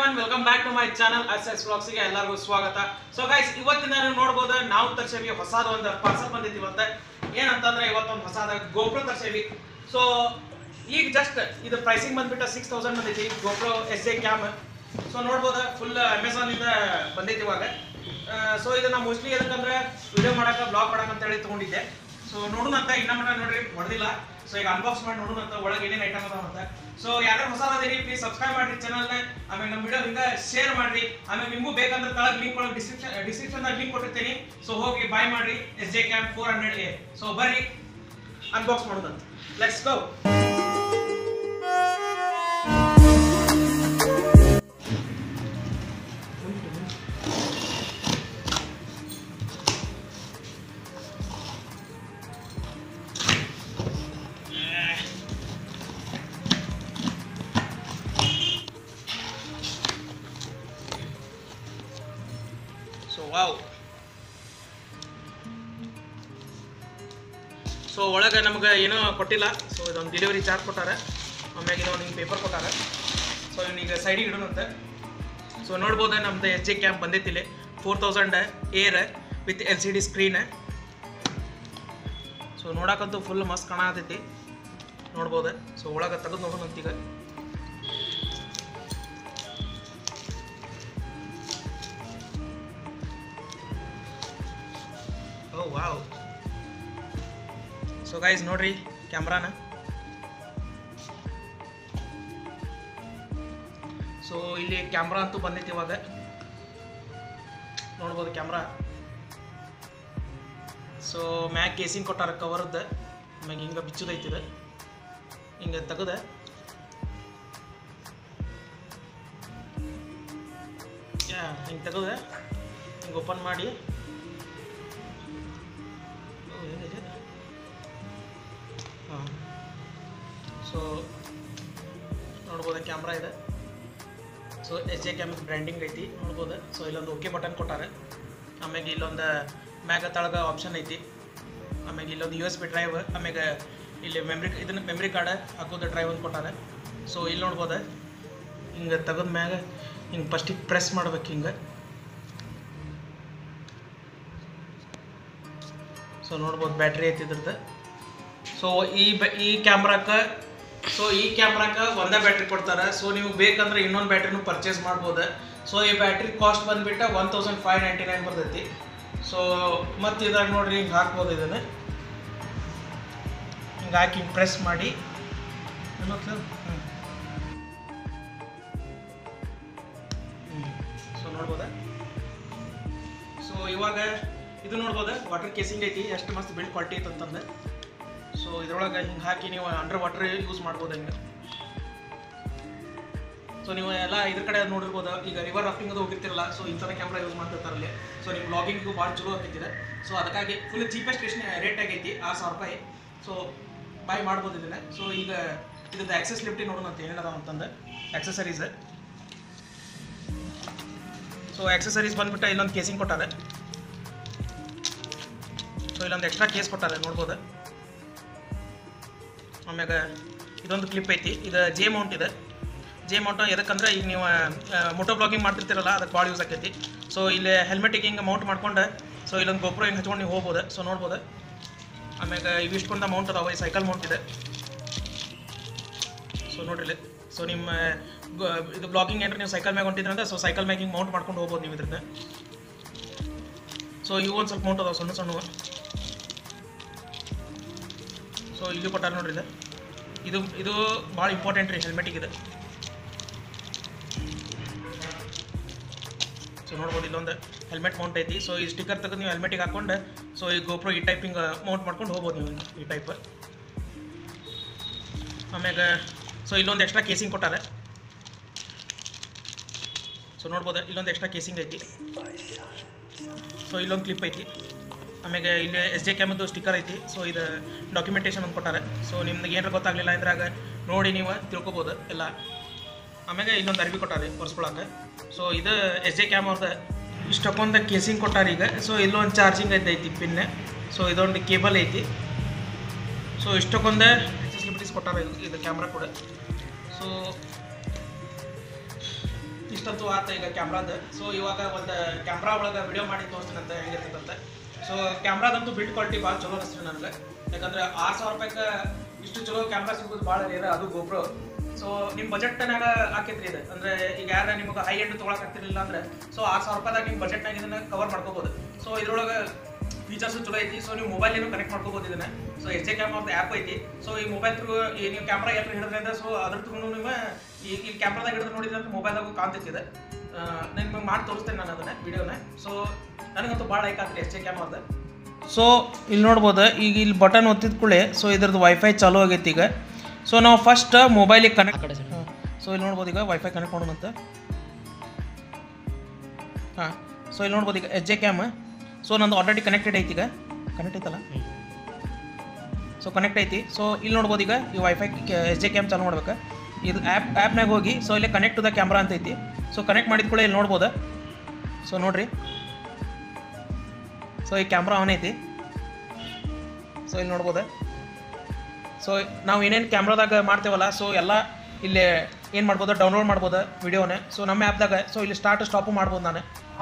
everyone welcome back to my channel S S ಗೆ ಎಲ್ಲರಿಗೂ ಸ್ವಾಗತ ಸೊ ಗೈಸ್ ಇವತ್ತಿನ ನೀವು ನೋಡ್ಬೋದು ನಾವು ತರ್ಸೇವಿ ಹೊಸದ ಒಂದು ಪಾರ್ಸಲ್ ಬಂದಿತ್ತು ಇವತ್ತು ಏನಂತಂದ್ರೆ ಇವತ್ತೊಂದು ಹೊಸದ ಗೋಪ್ರೋ ತರ್ಸೇವಿ ಸೊ ಈಗ ಜಸ್ಟ್ ಇದು ಪ್ರೈಸಿಂಗ್ ಬಂದ್ಬಿಟ್ಟು ಸಿಕ್ಸ್ ತೌಸಂಡ್ ಬಂದೈತಿ GoPro S J cam so ನೋಡ್ಬೋದು ಫುಲ್ ಅಮೆಝಾನ್ ಇಂದ ಬಂದೈತಿ ಇವಾಗ ಸೊ ಇದನ್ನ ಮೋಸ್ಟ್ಲಿ ಎದಕ್ಕಂದ್ರೆ ವಿಡಿಯೋ ಮಾಡಕ್ಕೆ ಬ್ಲಾಗ್ ಮಾಡಕ್ಕೆ ಅಂತ ಹೇಳಿ ತಗೊಂಡಿದ್ದೆ ಸೊ ನೋಡೋಣ ಅಂತ ಇನ್ನ ಮಟ್ಟ ನೋಡ್ರಿ ಹೊಡೆದಿಲ್ಲ ಸೊ ಈಗ ಅನ್ಬಾಕ್ಸ್ ಮಾಡಿ ನೋಡೋಣ ಅಂತ ಒಳಗೆ ಏನೇನು ಐಟಮ್ ಅದಾವ ಅಂತ ಸೊ ಯಾರು ಹೊಸ ಅದೇರಿ ಪ್ಲೀಸ್ ಸಬ್ಸ್ಕ್ರೈಬ್ ಮಾಡ್ರಿ ಚಾನಲ್ನ ಆಮೇಲೆ ನಮ್ಮ ವಿಡಿಯೋ ಹಿಂಗ ಶೇರ್ ಮಾಡ್ರಿ ಆಮೇಲೆ ನಿಮಗೂ ಬೇಕಂದ್ರೆ ತಳಗ್ ಲಿಂಕ್ ಒಳಗೆ ಡಿಸ್ಕ್ರಿಪ್ಷನ್ ಡಿಸ್ಕ್ರಿಪ್ಷನ್ ಲಿಂಕ್ ಕೊಟ್ಟಿರ್ತೀನಿ ಸೊ ಹೋಗಿ ಬಾಯ್ ಮಾಡ್ರಿ S J cam four hundred A so ಬರ್ರಿ ಅನ್ಬಾಕ್ಸ್ ಮಾಡೋದಂತ let's go so wow so ಒಳಗೆ ನಮ್ಗೆ ಏನೂ ಕೊಟ್ಟಿಲ್ಲ ಸೊ ಇದೊಂದು ಡೆಲಿವರಿ ಚಾರ್ಜ್ ಕೊಟ್ಟಾರೆ ಆಮ್ಯಾಗ ಇದೊಂದು ಹಿಂಗೆ ಪೇಪರ್ ಕೊಟ್ಟಾರೆ ಸೊ ಈಗ ಸೈಡಿಗೆ ಇಡೋಣಂತೆ ಸೊ ನೋಡ್ಬೋದು ನಮ್ದು ಎಚ್ ಜೆ ಕ್ಯಾಂಪ್ ಬಂದೈತಿಲ್ಲಿ four thousand air with L C D screen so ನೋಡಕ್ಕಂತೂ ಫುಲ್ ಮಸ್ತ್ ಕಾಣತೈತಿ ನೋಡ್ಬೋದು ಸೊ ಒಳಗೆ ತೆಗೆದು ನೋಡೋಣಂತ ಈಗ ಓ ವಾವ್ ಸೊ ಗೈಸ್ ನೋಡ್ರಿ ಕ್ಯಾಮ್ರಾನ ಸೊ ಇಲ್ಲಿ ಕ್ಯಾಮ್ರಾ ಅಂತೂ ಬಂದೈತಿ ಇವಾಗ ನೋಡ್ಬೋದು ಕ್ಯಾಮ್ರಾ ಸೊ ಮ್ಯಾಕ್ ಕೇಸಿಂಗ್ ಕೊಟ್ಟಾರ ಕವರ್ದ ಆಮ್ಯಾಗ ಹಿಂಗೆ ಬಿಚ್ಚುದೈತಿದೆ ಹಿಂಗೆ ತೆಗೆದ ಯಾ ಹಿಂಗೆ ತೆಗೆದ ಹಿಂಗೆ ಓಪನ್ ಮಾಡಿ ಓ, ಏನಿದೆ ಹಾಂ ಸೊ ನೋಡ್ಬೋದು ಕ್ಯಾಮ್ರಾ ಇದೆ so H A cam branding ಐತಿ ನೋಡ್ಬೋದು ಸೊ ಇಲ್ಲೊಂದು ಓಕೆ ಬಟನ್ ಕೊಟ್ಟಾರೆ ಆಮ್ಯಾಗ ಇಲ್ಲೊಂದು ಮ್ಯಾಗ ತಳಗ ಆಪ್ಷನ್ ಐತಿ ಆಮ್ಯಾಗ ಇಲ್ಲೊಂದು ಯು ಎಸ್ ಬಿ ಡ್ರೈವ್ ಆಮ್ಯಾಗ ಇಲ್ಲಿ ಮೆಮ್ರಿ ಇದನ್ನ ಮೆಮ್ರಿ ಕಾರ್ಡ್ ಹಾಕೋದು ಡ್ರೈವ್ ಅಂತ ಕೊಟ್ಟಾರೆ ಸೊ ಇಲ್ಲಿ ನೋಡ್ಬೋದು ಹಿಂಗೆ ತೆಗೆದ ಮ್ಯಾಗ ಹಿಂಗೆ ಫಸ್ಟಿಗೆ ಪ್ರೆಸ್ ಮಾಡ್ಬೇಕು ಹಿಂಗೆ ಸೊ ನೋಡ್ಬೋದು ಬ್ಯಾಟ್ರಿ ಐತಿ ಇದ್ರದ್ದು ಸೊ ಈ ಬೆ ಈ ಕ್ಯಾಮ್ರಾಕ್ಕೆ ಸೊ ಈ ಕ್ಯಾಮ್ರಾಕ್ಕೆ ಒಂದೇ ಬ್ಯಾಟ್ರಿ ಕೊಡ್ತಾರೆ ಸೊ ನೀವು ಬೇಕಂದ್ರೆ ಇನ್ನೊಂದು ಬ್ಯಾಟ್ರಿನೂ ಪರ್ಚೇಸ್ ಮಾಡ್ಬೋದು ಸೊ ಈ ಬ್ಯಾಟ್ರಿ ಕಾಸ್ಟ್ ಬಂದ್ಬಿಟ್ಟು one thousand five ninety nine ಬರ್ತೈತಿ ಸೊ ಮತ್ತು ಇದಾಗ ನೋಡ್ರಿ ಹಿಂಗೆ ಹಾಕ್ಬೋದು ಇದನ್ನು ಹಿಂಗೆ ಹಾಕಿ ಹಿಂಗೆ ಪ್ರೆಸ್ ಮಾಡಿ ಏನಂತ ಹ್ಞೂ ಸೊ ನೋಡ್ಬೋದಾ ಸೊ ಇವಾಗ ಇದು ನೋಡ್ಬೋದು ವಾಟರ್ ಕೇಸಿಂಗ್ ಐತಿ ಎಷ್ಟು ಮಸ್ತ್ ಬಿಲ್ಡ್ ಕ್ವಾಲಿಟಿ ಐತೆ ಅಂತಂದ್ರೆ ಸೊ ಇದ್ರೊಳಗೆ ಹಿಂಗೆ ಹಾಕಿ ನೀವು ಅಂಡರ್ ವಾಟರ್ ಯೂಸ್ ಮಾಡ್ಬೋದು ಹಿಂಗೆ ಸೊ ನೀವು ಎಲ್ಲ ಇದ್ರ ಕಡೆ ನೋಡಿರ್ಬೋದು ಈಗ ರಿವರ್ ರಾಫ್ಟಿಂಗ್ ಅದು ಹೋಗಿರ್ತಿರಲ್ಲ ಸೊ ಇಂಥದ ಕ್ಯಾಮ್ರಾ ಯೂಸ್ ಮಾಡ್ತಿರ್ತಾರಲ್ಲಿ ಸೊ ನಿಮ್ಮ ಬ್ಲಾಗಿಂಗು ಭಾಳ ಚಲೋ ಆಗ್ತಿದೆ ಸೊ ಅದಕ್ಕಾಗಿ ಫುಲ್ ಚೀಪೆಸ್ಟ್ ರೇಷನ್ ರೇಟ್ ಆಗೈತಿ ಆರು ಸಾವಿರ ರೂಪಾಯಿ ಸೊ ಬೈ ಮಾಡ್ಬೋದು ಇದನ್ನ ಸೊ ಈಗ ಇದ್ರದ್ದು ಆಕ್ಸೆಸ್ ಲಿಫ್ಟಿ ನೋಡೋಣ ಅಂತ ಏನೇನದ ಅಂತಂದು ಆಕ್ಸೆಸರೀಸ್ ಸೊ ಆಕ್ಸೆಸರೀಸ್ ಬಂದ್ಬಿಟ್ಟು ಇಲ್ಲೊಂದು ಕೇಸಿಂಗ್ ಕೊಟ್ಟಾರೆ ಸೊ ಇಲ್ಲೊಂದು ಎಕ್ಸ್ಟ್ರಾ ಕೇಸ್ ಕೊಟ್ಟಾರೆ ನೋಡ್ಬೋದು ಆಮ್ಯಾಗ ಇದೊಂದು ಕ್ಲಿಪ್ ಐತಿ ಇದು ಜೆ ಮೌಂಟ್ ಇದೆ ಜೆ ಮೌಂಟ್ ಎದಕ್ಕಂದ್ರೆ ಈಗ ನೀವು ಮೋಟೋ ಬ್ಲಾಗಿಂಗ್ ಮಾಡ್ತಿರ್ತೀರಲ್ಲ ಅದಕ್ಕೆ ಭಾಳ ಯೂಸ್ ಆಕೈತಿ ಸೊ ಇಲ್ಲಿ ಹೆಲ್ಮೆಟಿಗೆ ಹಿಂಗೆ ಮೌಂಟ್ ಮಾಡ್ಕೊಂಡು ಸೊ ಇಲ್ಲೊಂದು ಗೊಬ್ಬರ ಹಿಂಗೆ ಹಚ್ಕೊಂಡು ನೀವು ಹೋಗ್ಬೋದು ಸೊ ನೋಡ್ಬೋದು ಆಮ್ಯಾಗ ಇವಿಷ್ಟೊಂದ ಮೌಂಟ್ ಅದಾವ ಈ ಸೈಕಲ್ ಮೌಂಟ್ ಇದೆ ಸೊ ನೋಡ್ರಿ ಇಲ್ಲಿ ಸೊ ನಿಮ್ಮ ಗ- ಇದು ಬ್ಲಾಗಿಂಗ್ ಏನ್ರಿ ನೀವು ಸೈಕಲ್ ಮ್ಯಾಗ ಹೊಂಟಿದ್ರಂದ್ರೆ ಸೊ ಸೈಕಲ್ ಮ್ಯಾಗ ಹಿಂಗೆ ಮೌಂಟ್ ಮಾಡ್ಕೊಂಡು ಹೋಗ್ಬೋದು ನೀವು ಇದ್ರಿಂದ ಸೊ ಇವು ಒಂದು ಸ್ವಲ್ಪ ಮೌಂಟ್ ಅದಾವ ಸಣ್ಣ ಸಣ್ಣ ಸೊ ಇಲ್ಲಿ ಕೊಟ್ಟಾರ ನೋಡ್ರಿ ಇದು ಇದು ಇದು ಭಾಳ ಇಂಪಾರ್ಟೆಂಟ್ ರೀ ಹೆಲ್ಮೆಟಿಗೆ ಇದು ಸೊ ನೋಡ್ಬೋದು ಇಲ್ಲೊಂದು ಹೆಲ್ಮೆಟ್ ಮೌಂಟ್ ಐತಿ ಸೊ ಈ ಸ್ಟಿಕ್ಕರ್ ತೆಗೆದು ನೀವು ಹೆಲ್ಮೆಟಿಗೆ ಹಾಕೊಂಡು ಸೊ ಈ ಗೋಪ್ರೋ ಈ ಟೈಪ್ ಹಿಂಗೆ ಮೌಂಟ್ ಮಾಡ್ಕೊಂಡು ಹೋಗ್ಬೋದು ನೀವು ಈ ಟೈಪ್ ಆಮ್ಯಾಗ ಸೊ ಇಲ್ಲೊಂದು ಎಕ್ಸ್ಟ್ರಾ ಕೇಸಿಂಗ್ ಕೊಟ್ಟಾರೆ ಸೊ ನೋಡ್ಬೋದು ಇಲ್ಲೊಂದು ಎಕ್ಸ್ಟ್ರಾ ಕೇಸಿಂಗ್ ಐತಿ ಸೊ ಇಲ್ಲೊಂದು ಕ್ಲಿಪ್ ಐತಿ ಆಮ್ಯಾಗ ಇಲ್ಲಿ ಎಸ್ ಜೆ ಕ್ಯಾಮದ್ದು ಸ್ಟಿಕ್ಕರ್ ಐತಿ ಸೊ ಇದು ಡಾಕ್ಯುಮೆಂಟೇಷನ್ ಅಂತ ಕೊಟ್ಟಾರೆ ಸೊ ನಿಮ್ಗೆ ಏನಾರ ಗೊತ್ತಾಗಲಿಲ್ಲ ಇದ್ರಾಗ ನೋಡಿ ನೀವು ತಿಳ್ಕೊಬೋದು ಎಲ್ಲ ಆಮ್ಯಾಗ ಇಲ್ಲೊಂದು ಅರ್ಬಿ ಕೊಟ್ಟಾರೆ ಒರೆಸ್ಕೊಳಕ್ಕೆ ಸೊ ಇದು ಎಸ್ ಜೆ ಕ್ಯಾಮ್ ಅವ್ರದ್ದು ಇಷ್ಟಕ್ಕೊಂದು ಕೇಸಿಂಗ್ ಕೊಟ್ಟಾರೆ ಈಗ ಸೊ ಇಲ್ಲೊಂದು ಚಾರ್ಜಿಂಗ್ ಐತೆ ಐತಿ ಪಿನ್ ಸೊ ಇದೊಂದು ಕೇಬಲ್ ಐತಿ ಸೊ ಇಷ್ಟಕ್ಕೊಂದು ಫೆಸಿಲಿಟೀಸ್ ಕೊಟ್ಟಾರೆ ಇದು- ಇದು ಕ್ಯಾಮ್ರಾ ಕೂಡ ಸೊ ಇಷ್ಟ ಇಷ್ಟಂತೂ ಆತ ಈಗ ಕ್ಯಾಮ್ರಾದ ಸೊ ಇವಾಗ ಒಂದು ಕ್ಯಾಮ್ರಾ ಒಳಗೆ ವಿಡಿಯೋ ಮಾಡಿ ತೋರಿಸ್ತೀನಂತ ಹೆಂಗಿರ್ತದಂತೆ ಸೊ ಕ್ಯಾಮ್ರಾದಂತೂ ಬಿಲ್ಡ್ ಕ್ವಾಲಿಟಿ ಭಾಳ ಚಲೋ ಅನಿಸ್ತು ನನಗೆ ಯಾಕಂದ್ರೆ ಆರು ಸಾವಿರ ರೂಪಾಯಿಗೆ ಇಷ್ಟು ಚಲೋ ಕ್ಯಾಮ್ರಾ ಸಿಗೋದು ಭಾಳ ರೇರ ಅದು ಗೋಪ್ರೋ ಸೊ ನಿಮ್ಮ ಬಜೆಟ್ನಾಗ ಹಾಕೈತ್ರಿ ಇದು ಅಂದ್ರೆ ಈಗ ಯಾರ ನಿಮಗೆ ಹೈ ಎಂಡ್ ತೊಗೊಳಕ್ ಆಗ್ತಿರ್ಲಿಲ್ಲ ಅಂದ್ರೆ ಸೊ ಆರು ಸಾವಿರ ರೂಪಾಯಿದಾಗ ನಿಮ್ಮ ಬಜೆಟ್ನಾಗ ಇದನ್ನ ಕವರ್ ಮಾಡ್ಕೋಬಹುದು ಸೊ ಇದ್ರೊಳಗೆ ಫೀಚರ್ಸ್ ಚಲೋ ಐತಿ ಸೊ ನೀವು ಮೊಬೈಲ್ ಏನು ಕನೆಕ್ಟ್ ಮಾಡ್ಕೋಬಹುದು ಇದನ್ನ ಸೊ ಎಚ್ ಎ ಕ್ಯಾಮ್ ಅವ್ರದ್ದು ಆ್ಯಪ್ ಐತಿ ಸೊ ಈ ಮೊಬೈಲ್ ಥ್ರೂ ಈ ನೀವು ಕ್ಯಾಮ್ರಾ ಎಲ್ಲ ಹಿಡಿದ್ರೆ ಅಂದ್ರೆ ಸೊ ಅದ್ರ ಥ್ರೂ ನೀವು ಈ ಈ ಕ್ಯಾಮ್ರಾದಾಗ ಹಿಡಿದ್ರೆ ನೋಡಿದ್ರೆ ಅಂತ ಮೊಬೈಲ್ದಾಗೂ ಕಾಣ್ತೈತಿ ಇದು ನಿಮ್ಗೆ ಮಾಡಿ ತೋರಿಸ್ತೇನೆ ನಾನು ಅದನ್ನ ವಿಡಿಯೋನ ಸೊ ನನಗಂತೂ ಭಾಳ ಲೈಕ್ ಆಗ್ತದೆ ಎಚ್ ಎ ಕ್ಯಾಮ್ ಅವ್ರದ್ದು ಸೊ ಇಲ್ಲಿ ನೋಡ್ಬೋದು ಈಗ ಇಲ್ಲಿ ಬಟನ್ ಒತ್ತಿದ ಕೂಡಲೇ ಸೊ ಇದ್ರದ್ದು ವೈಫೈ ಚಾಲೂ ಆಗೈತಿ ಈಗ ಸೊ ನಾವು ಫಸ್ಟ್ ಮೊಬೈಲಿಗೆ ಕನೆಕ್ಟ್ ಕಡೆ ಸೈಡ್ ಸೊ ಇಲ್ಲಿ ನೋಡ್ಬೋದು ಈಗ ವೈಫೈ ಕನೆಕ್ಟ್ ಮಾಡೋಣಂತ ಹಾಂ ಸೊ ಇಲ್ಲಿ ನೋಡ್ಬೋದು ಈಗ ಎಚ್ ಜೆ ಕ್ಯಾಮ್ ಸೊ ನಂದು ಆಲ್ರೆಡಿ ಕನೆಕ್ಟೆಡ್ ಐತಿ ಈಗ ಕನೆಕ್ಟ್ ಐತಲ್ಲ ಸೊ ಕನೆಕ್ಟ್ ಐತಿ ಸೊ ಇಲ್ಲಿ ನೋಡ್ಬೋದು ಈಗ ಈ ವೈಫೈ ಎಚ್ ಜೆ ಕ್ಯಾಮ್ ಚಾಲು ಮಾಡ್ಬೇಕು ಇದು ಆ್ಯಪ್ ಆ್ಯಪ್ನಾಗ ಹೋಗಿ ಸೊ ಇಲ್ಲಿ ಕನೆಕ್ಟ್ ಟು ದ ಕ್ಯಾಮ್ರಾ ಅಂತ ಐತಿ ಸೊ ಕನೆಕ್ಟ್ ಮಾಡಿದ ಕೂಡ ಇಲ್ಲಿ ನೋಡ್ಬೋದು ಸೊ ನೋಡ್ರಿ ಸೊ ಈ ಕ್ಯಾಮ್ರಾ ಆನ್ ಐತಿ ಸೊ ಇಲ್ಲಿ ನೋಡ್ಬೋದು ಸೊ ನಾವು ಏನೇನು ಕ್ಯಾಮ್ರಾದಾಗ ಮಾಡ್ತೇವಲ್ಲ ಸೊ ಎಲ್ಲ ಇಲ್ಲಿ ಏನು ಮಾಡ್ಬೋದು ಡೌನ್ಲೋಡ್ ಮಾಡ್ಬೋದು ವಿಡಿಯೋನ ಸೊ ನಮ್ಮ ಆ್ಯಪ್ದಾಗ ಸೊ ಇಲ್ಲಿ ಸ್ಟಾರ್ಟ್ ಸ್ಟಾಪು ಮಾಡ್ಬೋದು ನಾನು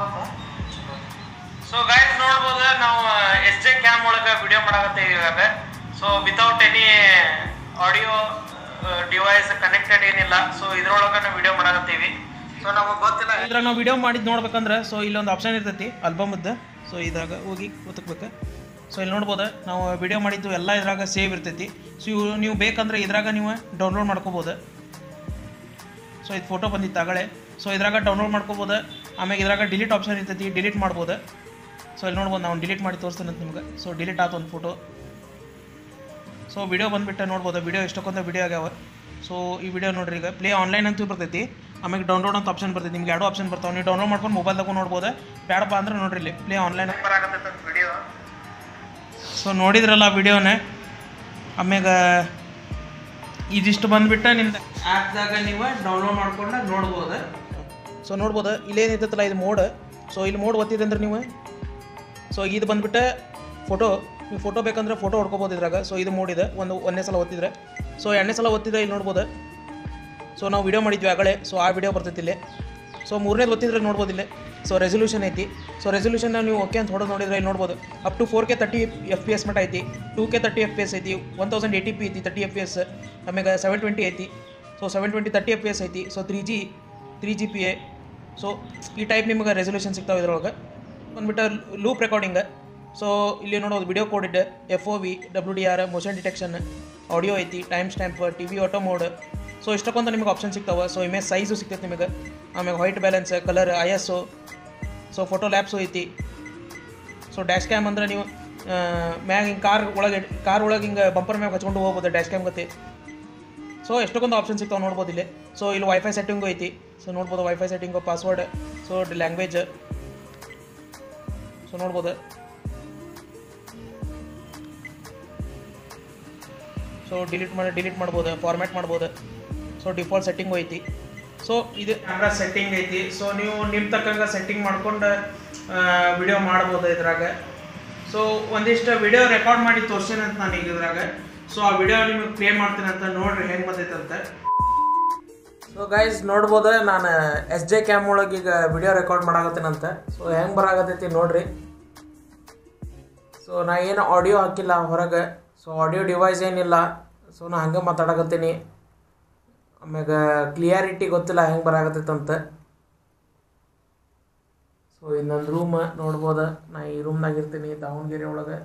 ಸೊ ಗೈಸ್ ನೋಡ್ಬೋದು ನಾವು ಎಸ್ ಜೆ ಕ್ಯಾಮ್ ಒಳಗೆ ವಿಡಿಯೋ ಮಾಡಕತ್ತೇವೆ ಇವಾಗ so without any audio device connected ಏನಿಲ್ಲ ಸೊ ಇದ್ರೊಳಗೆ ನಾವು ವಿಡಿಯೋ ಮಾಡಕತ್ತೀವಿ ಸೊ ನಮಗೆ ಗೊತ್ತಿಲ್ಲ ಇದ್ರಾಗ ನಾವು ವಿಡಿಯೋ ಮಾಡಿದ್ದು ನೋಡ್ಬೇಕಂದ್ರೆ ಸೊ ಇಲ್ಲೊಂದು ಆಪ್ಷನ್ ಇರ್ತೈತಿ ಆಲ್ಬಮ್ದು ಸೊ ಇದ್ರಾಗ ಹೋಗಿ ಕೂತ್ಬೇಕು ಸೊ ಇಲ್ಲಿ ನೋಡ್ಬೋದು ನಾವು ವಿಡಿಯೋ ಮಾಡಿದ್ದು ಎಲ್ಲ ಇದ್ರಾಗ ಸೇವ್ ಇರ್ತೈತಿ ಸೊ ಇವು ನೀವು ಬೇಕಂದ್ರೆ ಇದ್ರಾಗ ನೀವು ಡೌನ್ಲೋಡ್ ಮಾಡ್ಕೋಬೋದು ಸೊ ಇದು ಫೋಟೋ ಬಂದಿತ್ತು ಆಗಲೇ ಸೊ ಇದ್ರಾಗ ಡೌನ್ಲೋಡ್ ಮಾಡ್ಕೋಬೋದು ಆಮೇಲೆ ಇದ್ರಾಗ ಡಿಲೀಟ್ ಆಪ್ಷನ್ ಇರ್ತೈತಿ ಡಿಲೀಟ್ ಮಾಡ್ಬೋದು ಸೊ ಇಲ್ಲಿ ನೋಡ್ಬೋದು ನಾವು ಡಿಲೀಟ್ ಮಾಡಿ ತೋರಿಸ್ತೇನೆ ಅಂತ ನಿಮ್ಗೆ ಸೊ ಡಿಲೀಟ್ ಆಯ್ತು ಒಂದು ಫೋಟೋ ಸೊ ವಿಡಿಯೋ ಬಂದುಬಿಟ್ಟು ನೋಡ್ಬೋದು ವಿಡಿಯೋ ಎಷ್ಟಕ್ಕೊಂದು ವಿಡಿಯೋ ಆಗ್ಯಾವ ಸೊ ಈ ವಿಡಿಯೋ ನೋಡ್ರಿ ಈಗ ಪ್ಲೇ ಆನ್ಲೈನ್ ಅಂತೂ ಬರ್ತೈತಿ ಆಮೇಲೆ ಡೌನ್ಲೋಡ್ ಅಂತ ಆಪ್ಷನ್ ಬರ್ತೈತಿ ನಿಮ್ಗೆ ಎರಡು ಆಪ್ಷನ್ ಬರ್ತಾವೆ ನೀವು ಡೌನ್ಲೋಡ್ ಮಾಡ್ಕೊಂಡು ಮೊಬೈಲ್ದಾಗೂ ನೋಡ್ಬೋದು ಬೇಡಪ್ಪ ಅಂದ್ರೆ ನೋಡ್ರಿ ಇಲ್ಲಿ ಪ್ಲೇ ಆನ್ಲೈನ್ ವಿಡಿಯೋ ಸೊ ನೋಡಿದ್ರಲ್ಲ ವಿಡಿಯೋನೇ ಆಮ್ಯಾಗ ಇದಿಷ್ಟು ಬಂದ್ಬಿಟ್ಟು ನಿಮ್ದು ಆ್ಯಪ್ದಾಗ ನೀವು ಡೌನ್ಲೋಡ್ ಮಾಡ್ಕೊಂಡು ನೋಡ್ಬೋದು ಸೊ ನೋಡ್ಬೋದು ಇಲ್ಲೇನೈತಲ್ಲ ಇದು ಮೋಡ್ ಸೊ ಇಲ್ಲಿ ಮೋಡ್ ಒತ್ತಿದೆ ಅಂದ್ರೆ ನೀವು ಸೊ ಇದು ಬಂದ್ಬಿಟ್ಟು ಫೋಟೋ ನೀವು ಫೋಟೋ ಬೇಕಂದ್ರೆ ಫೋಟೋ ಹೊಡ್ಕೋಬೋದು ಇದ್ರಾಗ ಸೊ ಇದು ಮೋಡ್ ಇದೆ ಒಂದು ಒಂದನೇ ಸಲ ಒತ್ತಿದ್ರೆ ಸೊ ಎರಡನೇ ಸಲ ಒತ್ತಿದ್ರೆ ಇಲ್ಲಿ ನೋಡ್ಬೋದು ಸೊ ನಾವು ವಿಡಿಯೋ ಮಾಡಿದ್ವಿ ಆಗಲೇ ಸೊ ಆ ವಿಡಿಯೋ ಬರ್ತೈತಿ ಇಲ್ಲಿ ಸೊ ಮೂರನೇದು ಒತ್ತಿದ್ರೆ ನೋಡ್ಬೋದು ಇಲ್ಲಿ ಸೊ ರೆಸೊಲ್ಯೂಷನ್ ಐತಿ ಸೊ ರೆಸೊಲ್ಯೂಷನ್ ನೀವು ಓಕೆ ಅಂತ ಹೊಡೆದು ನೋಡಿದ್ರೆ ಇಲ್ಲಿ ನೋಡ್ಬೋದು up to four K thirty F P S ಮಟ್ಟ ಐತಿ two K thirty F P S ಐತಿ ಒನ್ ತೌಸಂಡ್ ಏಯ್ಟಿ ಪಿ ಐತಿ ತರ್ಟಿ ಎಫ್ ಪಿ ಎಸ್ ಆಮೇಲೆ ಸೆವೆನ್ ಟ್ವೆಂಟಿ ಐತಿ so seven twenty thirty F P S ಐತಿ so three G three G P A so ಈ type ನಿಮ್ಗೆ resolution ಸಿಗ್ತಾವೆ ಇದ್ರೊಳಗೆ ಬಂದ್ಬಿಟ್ಟು ಲೂಪ್ ರೆಕಾರ್ಡಿಂಗ್ ಸೊ ಇಲ್ಲಿ ನೋಡೋದು video coded F O V W D R motion detection audio ಐತಿ ಟೈಮ್ ಸ್ಟ್ಯಾಂಪ್ T V auto mode so ಇಷ್ಟಕ್ಕೊಂದು ನಿಮಗೆ ಆಪ್ಷನ್ ಸಿಗ್ತಾವೆ ಸೊ ಇಮೇಜ್ ಸೈಜು ಸಿಗ್ತೈತೆ ನಿಮಗೆ ಆಮೇಲೆ white balance colour I S so photo labs ಐತಿ ಸೊ ಡ್ಯಾಶ್ ಕ್ಯಾಮ್ ಅಂದ್ರೆ ನೀವು ಮ್ಯಾಗ ಹಿಂಗೆ ಕಾರ್ ಒಳಗೆ ಕಾರ್ ಒಳಗೆ ಹಿಂಗೆ ಬಂಪರ್ ಮ್ಯಾಗ ಹಚ್ಕೊಂಡು ಹೋಗ್ಬೋದು ಡ್ಯಾಶ್ ಕ್ಯಾಮ್ ಗತಿ ಸೊ ಎಷ್ಟಕ್ಕೊಂದು ಆಪ್ಷನ್ ಸಿಗ್ತಾವೆ ನೋಡ್ಬೋದು ಇಲ್ಲಿ ಸೊ ಇಲ್ಲಿ ವೈಫೈ ಸೆಟ್ಟಿಂಗು ಐತಿ ಸೊ ನೋಡ್ಬೋದು wifi setting password so language so ನೋಡ್ಬೋದು ಸೊ ಡಿಲೀಟ್ ಮಾಡಿ ಡಿಲೀಟ್ ಮಾಡ್ಬೋದು ಫಾರ್ಮ್ಯಾಟ್ ಮಾಡ್ಬೋದು ಸೊ ಡಿಫಾಲ್ಟ್ ಸೆಟ್ಟಿಂಗು ಐತಿ ಸೊ ಇದು ಕ್ಯಾಮ್ರಾ ಸೆಟ್ಟಿಂಗ್ ಐತಿ ಸೊ ನೀವು ನಿಮ್ಮ ತಕ್ಕಂಗೆ ಸೆಟ್ಟಿಂಗ್ ಮಾಡ್ಕೊಂಡು ವಿಡಿಯೋ ಮಾಡ್ಬೋದು ಇದ್ರಾಗ ಸೊ ಒಂದಿಷ್ಟು ವಿಡಿಯೋ ರೆಕಾರ್ಡ್ ಮಾಡಿ ತೋರ್ಸೇನೆ ಅಂತ ನಾನು ಈಗ ಇದ್ರಾಗ ಸೊ ಆ ವಿಡಿಯೋ ನಿಮಗೆ ಪ್ಲೇ ಮಾಡ್ತೀನಿ ಅಂತ ನೋಡ್ರಿ ಹೆಂಗೆ ಬಂದೈತಂತ ಸೊ ಗೈಸ್ ನೋಡ್ಬೋದು ನಾನು ಎಸ್ ಜೆ ಕ್ಯಾಮ್ ಒಳಗೆ ಈಗ ವಿಡಿಯೋ ರೆಕಾರ್ಡ್ ಮಾಡಾಕತ್ತೀನಂತ ಸೊ ಹೆಂಗೆ ಬರಾಕತ್ತೈತಿ ನೋಡ್ರಿ ಸೊ ನಾ ಏನು ಆಡಿಯೋ ಹಾಕಿಲ್ಲ ಹೊರಗೆ ಸೊ ಆಡಿಯೋ ಡಿವೈಸ್ ಏನಿಲ್ಲ ಸೊ ನಾ ಹಂಗೆ ಮಾತಾಡಕತ್ತೀನಿ ಆಮ್ಯಾಗ ಕ್ಲಿಯಾರಿಟಿ ಗೊತ್ತಿಲ್ಲ ಹೆಂಗೆ ಬರಾಕತ್ತೈತಂತ ಸೊ ಇನ್ನೊಂದು ರೂಮ್ ನೋಡ್ಬೋದು ನಾ ಈ ರೂಮ್ನಾಗ ಇರ್ತೀನಿ ದಾವಣಗೆರೆ ಒಳಗೆ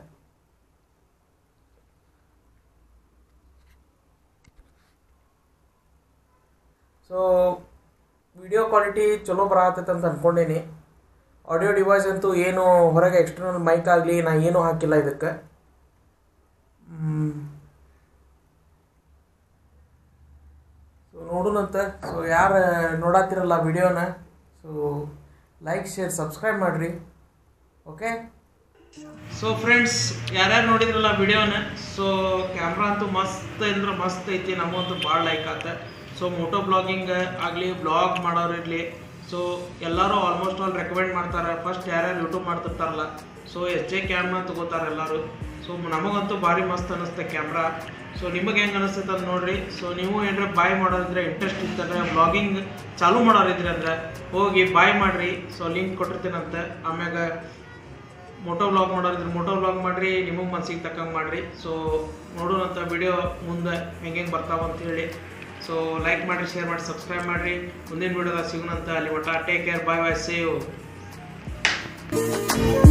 ಸೊ ವಿಡಿಯೋ ಕ್ವಾಲಿಟಿ ಚಲೋ ಬರತ್ತೈತೆ ಅಂತ ಅಂದ್ಕೊಂಡೀನಿ ಆಡಿಯೋ ಡಿವೈಸ್ ಅಂತೂ ಏನು ಹೊರಗೆ ಎಕ್ಸ್ಟರ್ನಲ್ ಮೈಕ್ ಆಗಲಿ ನಾ ಏನೂ ಹಾಕಿಲ್ಲ ಇದಕ್ಕೆ ಸೊ ನೋಡೋಣಂತ ಸೊ ಯಾರು ನೋಡತ್ತಿರಲ್ಲ ವಿಡಿಯೋನ ಸೊ ಲೈಕ್ ಶೇರ್ ಸಬ್ಸ್ಕ್ರೈಬ್ ಮಾಡಿರಿ ಓಕೆ ಸೊ ಫ್ರೆಂಡ್ಸ್ ಯಾರ್ಯಾರು ನೋಡಿದ್ರಲ್ಲ ವಿಡಿಯೋನ ಸೊ ಕ್ಯಾಮ್ರಾ ಅಂತೂ ಮಸ್ತ್ ಅಂದ್ರೆ ಮಸ್ತ್ ಐತಿ ನಮಗಂತೂ ಭಾಳ ಲೈಕ್ ಆತ ಸೊ ಮೋಟೋ ಬ್ಲಾಗಿಂಗ್ ಆಗಲಿ ಬ್ಲಾಗ್ ಮಾಡೋರು ಇರಲಿ ಸೊ ಎಲ್ಲರೂ ಆಲ್ಮೋಸ್ಟ್ ಆಲ್ ರೆಕಮೆಂಡ್ ಮಾಡ್ತಾರೆ ಫಸ್ಟ್ ಯಾರ್ಯಾರು ಯೂಟ್ಯೂಬ್ ಮಾಡ್ತಿರ್ತಾರಲ್ಲ ಸೊ ಎಸ್ ಜೆ ಕ್ಯಾಮ್ನ ತಗೋತಾರೆ ಎಲ್ಲರೂ ಸೊ ನಮಗಂತೂ ಭಾರಿ ಮಸ್ತ್ ಅನ್ನಿಸ್ತೆ ಕ್ಯಾಮ್ರಾ ಸೊ ನಿಮಗೆ ಹೆಂಗೆ ಅನಿಸ್ತೈತೆ ಅಂತ ನೋಡ್ರಿ ಸೊ ನೀವು ಏನಾರ ಬಾಯ್ ಮಾಡೋದಿದ್ರೆ ಇಂಟ್ರೆಸ್ಟ್ ಇತ್ತಂದ್ರೆ ಬ್ಲಾಗಿಂಗ್ ಚಾಲೂ ಮಾಡೋರಿದ್ರಿ ಅಂದ್ರೆ ಹೋಗಿ ಬಾಯ್ ಮಾಡಿರಿ ಸೊ ಲಿಂಕ್ ಕೊಟ್ಟಿರ್ತೀನಂತೆ ಆಮ್ಯಾಗ ಮೋಟೋ ವ್ಲಾಗ್ ಮಾಡೋರಿದ್ರೆ ಮೋಟೋ ವ್ಲಾಗ್ ಮಾಡಿರಿ ನಿಮಗೆ ಮನ್ಸಿಗೆ ತಕ್ಕಂಗೆ ಮಾಡಿರಿ ಸೊ ನೋಡೋಣಂತ ವಿಡಿಯೋ ಮುಂದೆ ಹೆಂಗೆ ಹೆಂಗೆ ಬರ್ತಾವ ಅಂತ ಹೇಳಿ ಸೊ ಲೈಕ್ ಮಾಡಿರಿ ಶೇರ್ ಮಾಡಿ ಸಬ್ಸ್ಕ್ರೈಬ್ ಮಾಡಿರಿ ಮುಂದಿನ ವಿಡಿಯೋದಾಗ ಸಿಗೋಣಂತ ಅಲ್ಲಿ ಒಟ್ಟ take care bye bye save